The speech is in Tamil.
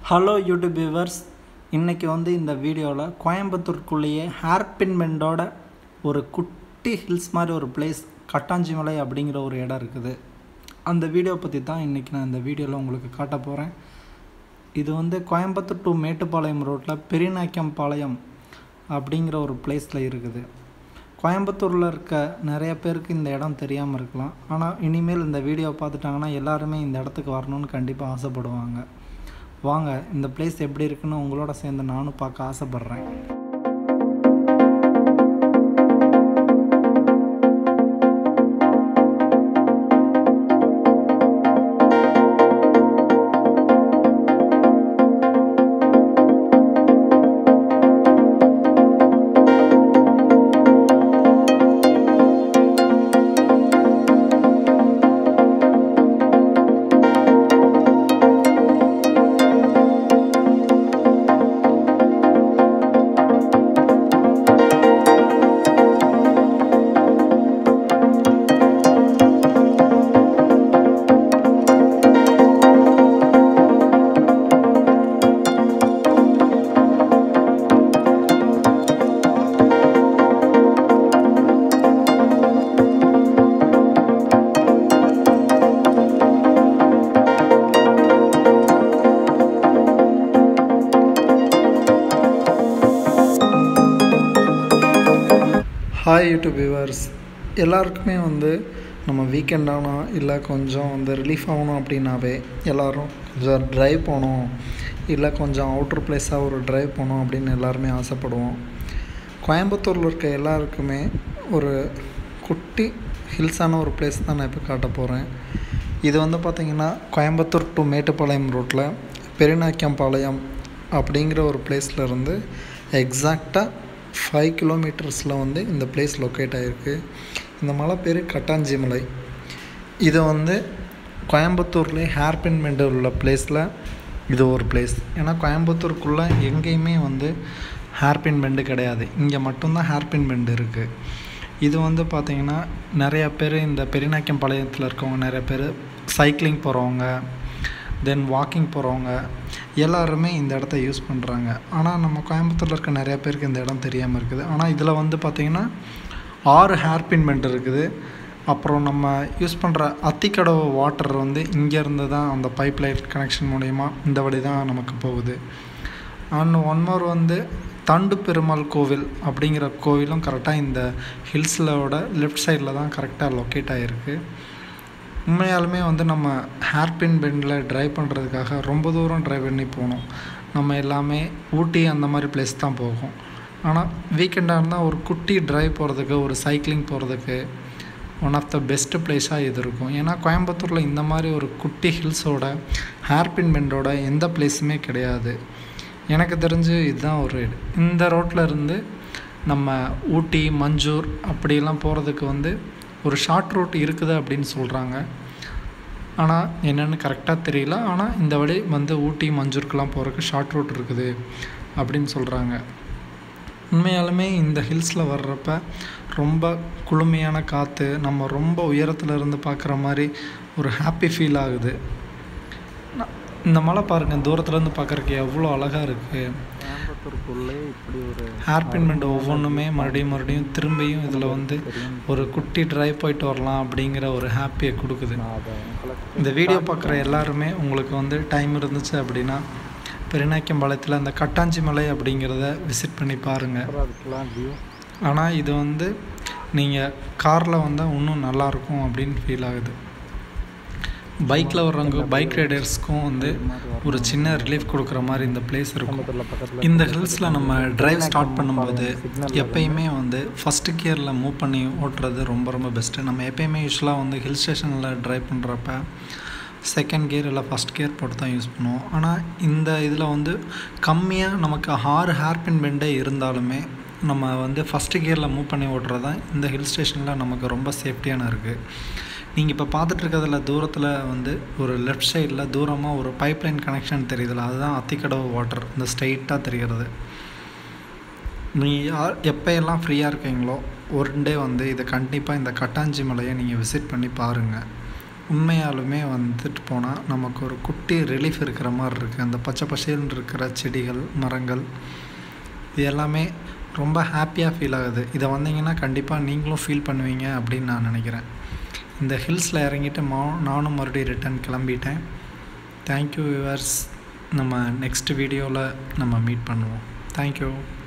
ஹலோ யூடியூப் வியூவர்ஸ் இன்றைக்கி வந்து இந்த வீடியோவில் கோயம்புத்தூருக்குள்ளேயே ஹேர்பின் பெண்டோட ஒரு குட்டி ஹில்ஸ் மாதிரி ஒரு பிளேஸ் கட்டாஞ்சிமலை அப்படிங்கிற ஒரு இடம் இருக்குது அந்த வீடியோ பற்றி தான் இன்றைக்கி நான் இந்த வீடியோவில் உங்களுக்கு காட்ட போகிறேன் இது வந்து கோயம்புத்தூர் டு மேட்டுப்பாளையம் ரோட்டில் பெரியநாய்க்கம் பாளையம் அப்படிங்கிற ஒரு பிளேஸில் இருக்குது கோயம்புத்தூரில் இருக்க நிறைய பேருக்கு இந்த இடம் தெரியாமல் இருக்கலாம் ஆனால் இனிமேல் இந்த வீடியோ பார்த்துட்டாங்கன்னா எல்லாருமே இந்த இடத்துக்கு வரணும்னு கண்டிப்பாக ஆசைப்படுவாங்க வாங்க இந்த பிளேஸ் எப்படி இருக்குன்னு உங்களோட சேர்ந்து நானும் பார்க்க ஆசைப்பட்றேன் ஹாய் யூடியூப் வியூவர்ஸ் எல்லாருக்குமே வந்து நம்ம வீக்கெண்ட் ஆனால் இல்லை கொஞ்சம் வந்து ரிலீஃப் ஆகணும் அப்படின்னாவே எல்லோரும் கொஞ்சம் ட்ரைவ் போகணும் இல்லை கொஞ்சம் அவுட்டர் பிளேஸாக ஒரு ட்ரைவ் போகணும் அப்படின்னு எல்லாருமே ஆசைப்படுவோம் கோயம்புத்தூரில் இருக்க எல்லாருக்குமே ஒரு குட்டி ஹில்ஸான ஒரு பிளேஸ் தான் நான் இப்போ காட்ட போகிறேன் இது வந்து பார்த்திங்கன்னா கோயம்புத்தூர் டு மேட்டுப்பாளையம் ரோட்டில் பெருநாய்க்கம்பாளையம் அப்படிங்கிற ஒரு பிளேஸில் இருந்து எக்ஸாக்டாக ஃபைவ் கிலோமீட்டர்ஸில் வந்து இந்த பிளேஸ் லொக்கேட் ஆகிருக்கு இந்த மலை பேர் கட்டாஞ்சி மலை இது வந்து கோயம்புத்தூர்லேயே ஹேர்பின் மெண்டு உள்ள பிளேஸில் இது ஒரு பிளேஸ் ஏன்னா கோயம்புத்தூருக்குள்ளே எங்கேயுமே வந்து ஹேர்பின் பெண்டு கிடையாது இங்கே மட்டும்தான் ஹேர்பின் பெண்டு இருக்குது இது வந்து பார்த்திங்கன்னா நிறையா பேர் இந்த பெரியநாய்க்கம் பாளையத்தில் இருக்கவங்க நிறைய பேர் சைக்கிளிங் போகிறவங்க தென் வாக்கிங் போகிறவங்க எல்லாருமே இந்த இடத்த யூஸ் பண்ணுறாங்க ஆனால் நம்ம கோயம்புத்தூரில் இருக்க நிறைய பேருக்கு இந்த இடம் தெரியாமல் இருக்குது ஆனால் இதில் வந்து பார்த்திங்கன்னா ஆறு ஹேர்பின் பெண்ட் இருக்குது அப்புறம் நம்ம யூஸ் பண்ணுற அத்திக்கடவு வாட்டர் வந்து இங்கேருந்து தான் அந்த பைப் லைன் கனெக்ஷன் மூலயமா இந்த வழி தான் நமக்கு போகுது அண்ட் ஒன் மோர் வந்து தண்டு பெருமாள் கோவில் அப்படிங்கிற கோவிலும் கரெக்டாக இந்த ஹில்ஸிலோட லெஃப்ட் சைடில் தான் கரெக்டாக லொக்கேட் ஆகிருக்கு உண்மையாலுமே வந்து நம்ம ஹேர்பின் பெண்டில் ட்ரைவ் பண்ணுறதுக்காக ரொம்ப தூரம் ட்ரைவ் பண்ணி போகணும் நம்ம எல்லாமே ஊட்டி அந்த மாதிரி பிளேஸ் தான் போகும் ஆனால் வீக்கெண்டாக இருந்தால் ஒரு குட்டி ட்ரைவ் போகிறதுக்கு ஒரு சைக்கிளிங் போகிறதுக்கு ஒன் ஆஃப் த பெஸ்ட்டு பிளேஸாக இது இருக்கும் ஏன்னா கோயம்புத்தூரில் இந்த மாதிரி ஒரு குட்டி ஹில்ஸோட ஹேர்பின் பெண்டோட எந்த பிளேஸுமே கிடையாது எனக்கு தெரிஞ்சு இதுதான் ஒரு இந்த ரோட்டில் இருந்து நம்ம ஊட்டி மஞ்சூர் அப்படிலாம் போகிறதுக்கு வந்து ஒரு ஷார்ட் ரூட் இருக்குது அப்படின்னு சொல்கிறாங்க ஆனால் என்னென்னு கரெக்டாக தெரியல ஆனால் இந்த வழி வந்து ஊட்டி மஞ்சூருக்கெலாம் போகிறதுக்கு ஷார்ட் ரூட் இருக்குது அப்படின்னு சொல்கிறாங்க உண்மையாலுமே இந்த ஹில்ஸில் வர்றப்ப ரொம்ப குளுமையான காற்று நம்ம ரொம்ப உயரத்தில் இருந்து பார்க்குற மாதிரி ஒரு ஹாப்பி ஃபீல் ஆகுது இந்த மலை பாருங்கள் தூரத்துலேருந்து பார்க்குறக்கு எவ்வளோ அழகாக இருக்குது கோயம்புத்தூருக்குள்ளே இப்படி ஒரு ஹேர்பின் பெண்ட் ஒவ்வொன்றுமே மறுபடியும் மறுபடியும் திரும்பியும் இதில் வந்து ஒரு குட்டி ட்ரைவ் போயிட்டு வரலாம் அப்படிங்கிற ஒரு ஹாப்பியை கொடுக்குது நான் அதை உங்களுக்கு இந்த வீடியோ பார்க்குற எல்லாருமே உங்களுக்கு வந்து டைம் இருந்துச்சு அப்படின்னா பெருநாய்க்கம்பாளையத்தில் அந்த கட்டாஞ்சி மலை அப்படிங்கிறத விசிட் பண்ணி பாருங்கள் அப்புறம் அதுக்கெல்லாம் வியூ ஆனால் இது வந்து நீங்கள் காரில் வந்தால் இன்னும் நல்லாயிருக்கும் அப்படின்னு ஃபீல் ஆகுது பைக்கில் வர்றவங்க பைக் ரைடர்ஸ்க்கும் வந்து ஒரு சின்ன ரிலீஃப் கொடுக்குற மாதிரி இந்த பிளேஸ் இருக்கும் கோயம்புத்தூரில் பக்கத்தில் இந்த ஹில்ஸில் நம்ம டிரைவ் ஸ்டார்ட் பண்ணும்போது எப்பயுமே வந்து ஃபஸ்ட்டு கியரில் மூவ் பண்ணி ஓட்டுறது ரொம்ப ரொம்ப பெஸ்ட்டு நம்ம எப்பயுமே யூஸ்வலாக வந்து ஹில் ஸ்டேஷனில் ட்ரைவ் பண்ணுறப்ப செகண்ட் கியர் இல்லை ஃபஸ்ட் கியர் போட்டு தான் யூஸ் பண்ணுவோம் ஆனால் இந்த இதில் வந்து கம்மியாக நமக்கு ஆறு ஹேர்பின் பெண்டே இருந்தாலுமே நம்ம வந்து ஃபஸ்ட்டு கியரில் மூவ் பண்ணி ஓட்டுறது தான் இந்த ஹில் ஸ்டேஷனில் நமக்கு ரொம்ப சேஃப்டியான இருக்குது நீங்கள் இப்போ பார்த்துட்டு இருக்கிறதுல தூரத்தில் வந்து ஒரு லெஃப்ட் சைடில் தூரமாக ஒரு பைப் லைன் கனெக்ஷன் தெரியுதுல்ல அதுதான் அத்திக்கடவு வாட்டர் இந்த ஸ்ட்ரைட்டாக தெரிகிறது நீங்கள் யார் எப்போ எல்லாம் ஃப்ரீயாக இருக்கீங்களோ ஒரு டே வந்து இதை கண்டிப்பாக இந்த கட்டாஞ்சி மலையை நீங்கள் விசிட் பண்ணி பாருங்கள் உண்மையாலுமே வந்துட்டு போனால் நமக்கு ஒரு குட்டி ரிலீஃப் இருக்கிற மாதிரி இருக்குது அந்த பச்சை பசேல்னு இருக்கிற செடிகள் மரங்கள் இது எல்லாமே ரொம்ப ஹாப்பியாக ஃபீல் ஆகுது இதை வந்தீங்கன்னா கண்டிப்பாக நீங்களும் ஃபீல் பண்ணுவீங்க அப்படின்னு நான் நினைக்கிறேன் இந்த ஹில்ஸில் இறங்கிட்டு மா நானும் மறுபடியும் ரிட்டன் கிளம்பிட்டேன் தேங்க்யூ வியூவர்ஸ் நம்ம நெக்ஸ்ட் வீடியோவில் நம்ம மீட் பண்ணுவோம் தேங்க்யூ